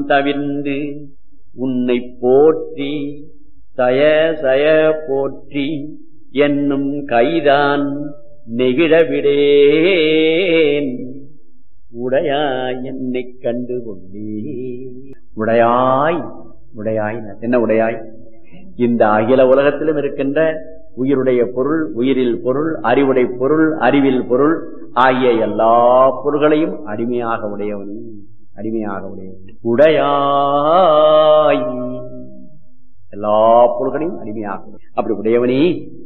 தவிர்ந்து உன்னை போற்றி சய சய போற்றி என்னும் கைதான் நெகிழவிடேன் உடையாய் என்னை கண்டு கொண்டே உடையாய் உடையாய் என்ன உடையாய் இந்த அகில உலகத்திலும் இருக்கின்ற உயிருடைய பொருள் உயிரில் பொருள் அறிவுடை பொருள் அறிவில் பொருள் ஆகிய எல்லா பொருள்களையும் அடிமையாக உடையவன் அடிமையாக உடையவன் உடையாய் எல்லா பொருள்களையும் அடிமையாக அப்படி உடையவனே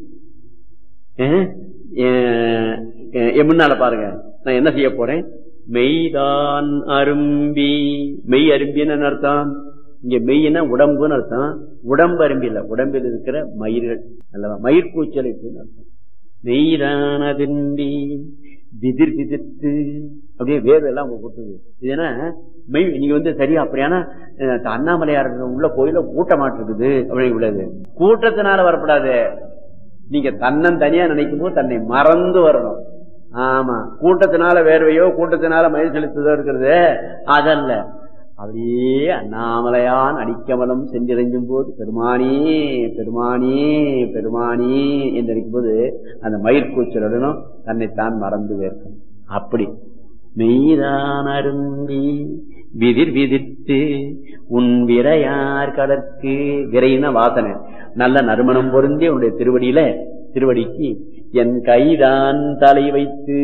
என் முன்னால பாருங்க நான் என்ன செய்ய போறேன் மெய்தான் அரும்பி மெய் அரும்பின்னு அர்த்தம் இங்க மெய்னா உடம்புன்னு அர்த்தம் உடம்பு அரும்பி இல்ல உடம்பில் இருக்கிற மயிர்கள் அல்லவா மயிர்கூச்சலுக்கு அர்த்தம் மெய்தான் அதிர்ந்தி விதிர் விதிர்த்து அப்படியே வேறு எல்லாம் கொட்டுது இதுனா மெய் நீங்க வந்து சரியா அப்படியானா அண்ணாமலையார் உள்ள கோயில கூட்டமாட்டு இருக்குது அப்படி உள்ளது கூட்டத்தினால வரப்படாது நீங்க தன்னன் தனியா நினைக்கும் போது தன்னை மறந்து வரணும் ஆமா கூட்டத்தினால வேர்வையோ கூட்டத்தினால மயில் செலுத்துதோ இருக்கிறது அதல்ல அப்படியே அண்ணாமலையான் அடிக்கமலம் சென்றிறைஞ்சும் போது பெருமானே பெருமானே பெருமானே என்று நினைக்கும் போது அந்த மயிர்கூச்சலுடனும் தன்னைத்தான் மறந்து வேர்க்கும் அப்படி மெய்தான் அரும்பி விதிர் விதிர்த்து உன் விரையார் கடற்கு விரைன வாசனை நல்ல நறுமணம் பொருந்தி உன்னுடைய திருவடியில திருவடிக்கு என் கைதான் தலை வைத்து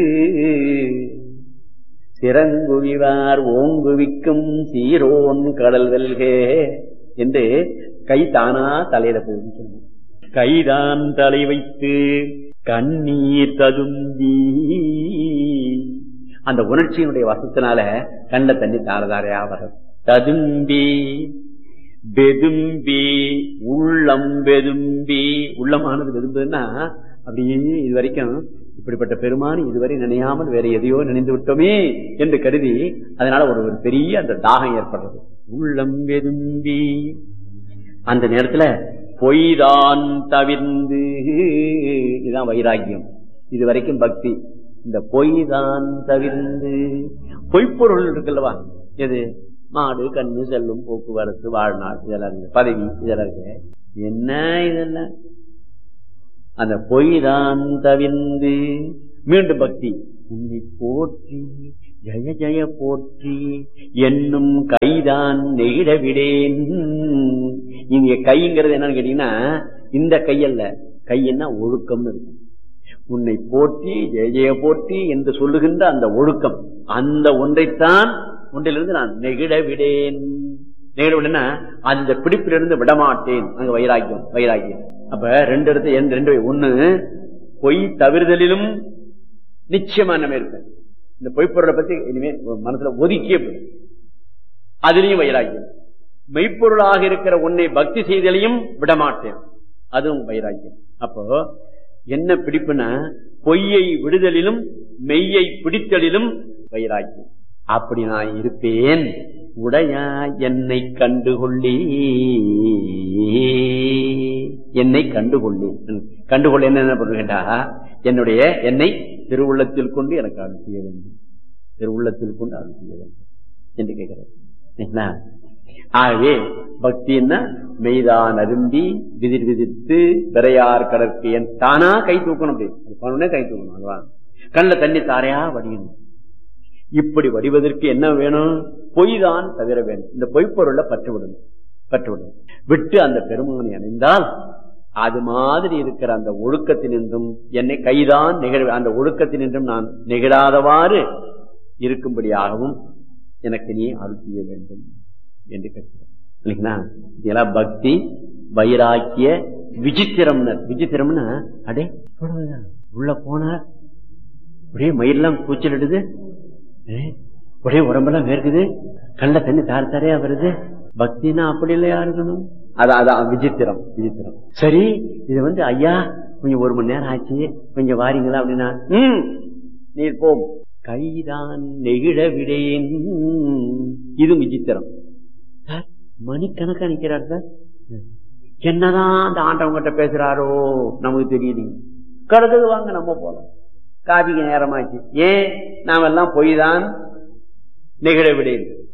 சிறங்குவிவார் ஓங்குவிக்கும் சீரோன் கடல் வெல்கே என்று கை தானா தலையில போய் கைதான் தலை வைத்து கண்ணீர் ததும்பி அந்த உணர்ச்சியினுடைய வசத்தினால கண்ட தண்ணி தாரதாரையா வர்றது ததும்பி பெதும்பி உள்ளம் பெதும்பி உள்ளமானது வெதும்புன்னா அப்படியே இது வரைக்கும் இப்படிப்பட்ட பெருமான் இதுவரை நினையாமல் வேற எதையோ நினைந்து விட்டோமே என்று கருதி அதனால ஒரு ஒரு பெரிய அந்த தாகம் ஏற்படுறது உள்ளம் வெதும்பி அந்த நேரத்துல பொய்தான் தவிர்ந்து இதுதான் வைராக்கியம் இது வரைக்கும் பக்தி இந்த பொய் தான் தவிர்ந்து பொய்ப்பொருள் இருக்குல்லவா எது மாடு கண்ணு செல்லும் போக்குவரத்து வாழ்நாள் இதெல்லாம் இருக்கு பதவி இதெல்லாம் இருக்கு என்ன இதெல்லாம் அந்த பொய் தான் தவிர்ந்து மீண்டும் பக்தி உன்னை போற்றி ஜய ஜய போற்றி என்னும் கைதான் நெகிழவிடேன் இங்க கைங்கிறது என்னன்னு கேட்டீங்கன்னா இந்த கையல்ல கையன்னா ஒழுக்கம்னு இருக்கு உன்னை போற்றி ஜெய ஜெய போற்றி என்று சொல்லுகின்ற அந்த ஒழுக்கம் அந்த ஒன்றைத்தான் ஒன்றிலிருந்து நான் நெகிழ விடேன் நெகிழ விடனா அந்த பிடிப்பிலிருந்து விடமாட்டேன் அங்க வைராக்கியம் வைராக்கியம் அப்ப ரெண்டு இடத்து ரெண்டு ஒண்ணு பொய் தவிர்தலிலும் நிச்சயமா நம்ம இருப்பேன் இந்த பொய்ப்பொருளை பத்தி இனிமே மனசுல ஒதுக்கிய அதுலயும் வைராக்கியம் மெய்ப்பொருளாக இருக்கிற உன்னை பக்தி செய்தலையும் விடமாட்டேன் அதுவும் வைராக்கியம் அப்போ என்ன பிடிப்புனா பொய்யை விடுதலிலும் மெய்யை பிடித்தலிலும் வைராக்கியம் அப்படி நான் இருப்பேன் உடையா என்னை கண்டுகொள்ளி என்னை கண்டுகொள்ளி கண்டுகொள்ள என்ன பண்ணுகின்றா என்னுடைய என்னை திருவுள்ளத்தில் கொண்டு எனக்கு அருள் செய்ய வேண்டும் திருவுள்ளத்தில் கொண்டு அருள் செய்ய வேண்டும் என்று கேட்கிறேன் ஆகவே பக்தின்னா மெய்தான் அரும்பி விதிர் விதித்து விரையார் கடற்கு என் தானா கை தூக்கணும் அப்படி கை தூக்கணும் அல்லவா கண்ணில் தண்ணி தாரையா வடியணும் இப்படி வடிவதற்கு என்ன வேணும் பொய் தான் தவிர வேண்டும் இந்த பொய்ப்பொருளை பற்று விடணும் பற்று விடணும் விட்டு அந்த பெருமானை அணிந்தால் அது மாதிரி இருக்கிற அந்த ஒழுக்கத்தினின்றும் என்னை கைதான் நிகழ் அந்த ஒழுக்கத்தினின்றும் நான் நிகழாதவாறு இருக்கும்படியாகவும் எனக்கு நீ அருள் செய்ய வேண்டும் என்று கேட்கிறேன் இல்லைங்களா இதெல்லாம் பக்தி வைராக்கிய விசித்திரம்னர் விசித்திரம்னா அடே உள்ள போனா ஒரே மயிரெல்லாம் கூச்சலிடுது ஒரே உடம்பெல்லாம் வேர்க்குது கண்ட தண்ணி தார தாரையா வருது பக்தினா அப்படி இல்லையா இருக்கணும் அதான் அதான் விசித்திரம் விசித்திரம் சரி இது வந்து ஐயா கொஞ்சம் ஒரு மணி நேரம் ஆச்சு கொஞ்சம் வாரீங்களா அப்படின்னா ம் நீர் போம் கைதான் நெகிழ விடேன் இது விசித்திரம் சார் மணிக்கணக்கா நிக்கிறார் சார் என்னதான் அந்த ஆண்டவங்கிட்ட பேசுறாரோ நமக்கு தெரியல கடந்தது வாங்க நம்ம போலாம் காபிக்கு நேரமாச்சு ஏன் நாம எல்லாம் பொய் தான் நிகழ விடேன்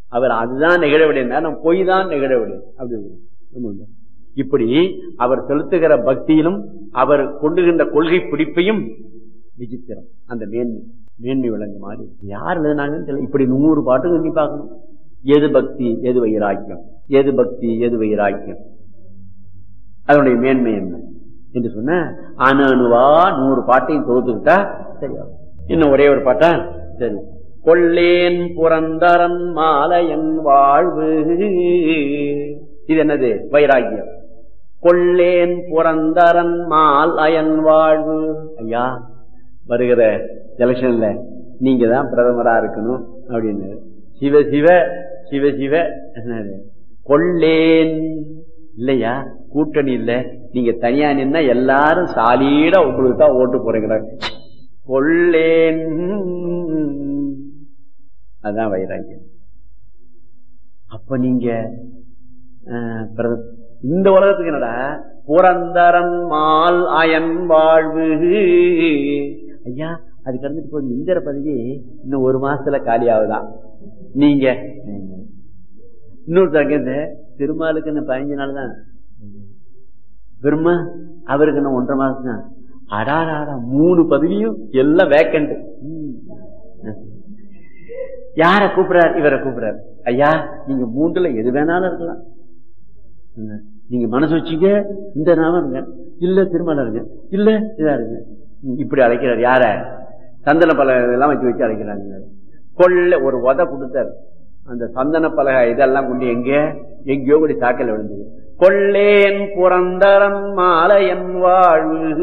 அவர் அதுதான் நிகழவில்லை நம்ம பொய் தான் நிகழவில்லை அப்படி ஆமாங்க. இப்படி அவர் செலுத்துகிற பக்தியிலும் அவர் கொண்டுகின்ற கொள்கை பிடிப்பையும் விசித்திரம் அந்த மேன்மை மேன்மை விளங்கு மாதிரி யார் எழுதினாங்கன்னு தெரியல இப்படி நூறு பாட்டு எண்ணி பார்க்கணும் எது பக்தி எது வைராக்கியம் எது பக்தி எது வைராக்கியம் அதனுடைய மேன்மை என்ன என்று சொன்ன அணு அணுவா நூறு பாட்டையும் தொகுத்துக்கிட்டா சரியா இன்னும் ஒரே ஒரு பாட்டா சரி கொள்ளேன் புரந்தரன் மாலையன் வாழ்வு இது என்னது வைராக்கியம் கொள்ளேன் புரந்தரன் மால் அயன் வாழ்வு ஐயா வருகிற எலெக்ஷன்ல நீங்க தான் பிரதமரா இருக்கணும் அப்படின்னு சிவ சிவ சிவ சிவ என்னது? கொள்ளேன் இல்லையா கூட்டணி இல்ல நீங்க தனியா நின்னா எல்லாரும் சாலீடா உங்களுக்கு தான் ஓட்டு போறீங்களா கொள்ளேன் அதான் வைராக்கியம் அப்ப நீங்க அஹ், பிர- இந்த உலகத்துக்கு என்னடா புரந்தரன் மால் அயன் வாழ்வு ஐயா அதுக்கு அடுத்துட்டு போய் இந்திர பதவி இன்னும் ஒரு மாசத்துல காலி ஆகுதான் நீங்க இன்னொருத்தங்க இந்த திருமாலுக்கு இன்னும் பதினஞ்சு நாள் தான் பெருமா அவருக்கு இன்னும் ஒன்றரை மாசம் தான் அடாடா மூணு பதவியும் எல்லாம் வேக்கண்ட் யார கூப்பிடுறாரு இவரை கூப்பிடுறாரு ஐயா நீங்க மூன்றுல எது வேணாலும் இருக்கலாம் என்ன? நீங்க மனசு வச்சுக்க இந்த நாம இருங்க இல்ல திருமணம் இருங்க இல்ல இதா இருங்க ம், இப்படி அழைக்கிறார் யார சந்தன பலகை எல்லாம் வச்சு வச்சு அழைக்கிறாங்க கொள்ள ஒரு உத கொடுத்தாரு அந்த சந்தன பலகை இதெல்லாம் கொண்டு எங்க எங்கேயோ கூட சாக்கல விழுந்தது கொள்ளேன் புரந்தரன் மாலையன் வாழ்வு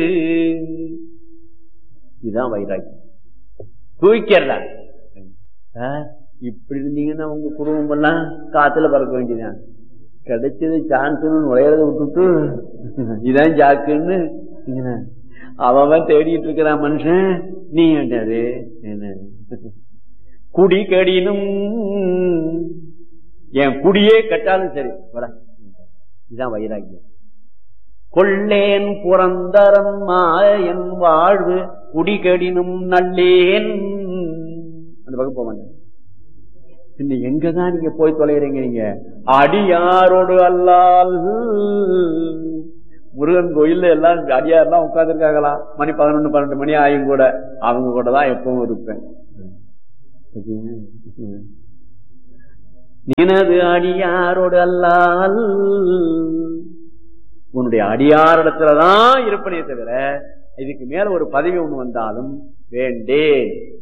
இதுதான் வைராக்கியம் தூக்கிறதா சார், இப்படி இருந்தீங்கன்னா உங்க குடும்பம் எல்லாம் காத்துல பறக்க வேண்டியதான் கிடைச்சது சான்ஸ் நுழையறத விட்டுட்டு இதான் ஜாக்குன்னு இங்கன அவன் தேடிட்டு இருக்கிறான் மனுஷன் நீ என்னது என்ன குடி கடினும் என் குடியே கட்டாலும் சரி வர இதுதான் வைராக்கியம் கொள்ளேன் புறந்தரன் மாயன் வாழ்வு குடிகடினும் நல்லேன் அந்த பக்கம் போக மாட்டேன் பின்ன எங்கதான் நீங்க போய் தொலைகிறீங்க நீங்க அடியாரோடு அல்லால் முருகன் கோயில்ல எல்லாம் அடியாரெல்லாம் உட்கார்ந்துருக்காங்களாம் மணி பதினொன்னு பன்னெண்டு மணி ஆயும் கூட அவங்க கூட தான் எப்பவும் இருப்பேன் நினது அடியாரோடு அல்லால் உன்னுடைய அடியாரிடத்துலதான் இருப்பனே தவிர இதுக்கு மேல ஒரு பதவி ஒண்ணு வந்தாலும் வேண்டேன்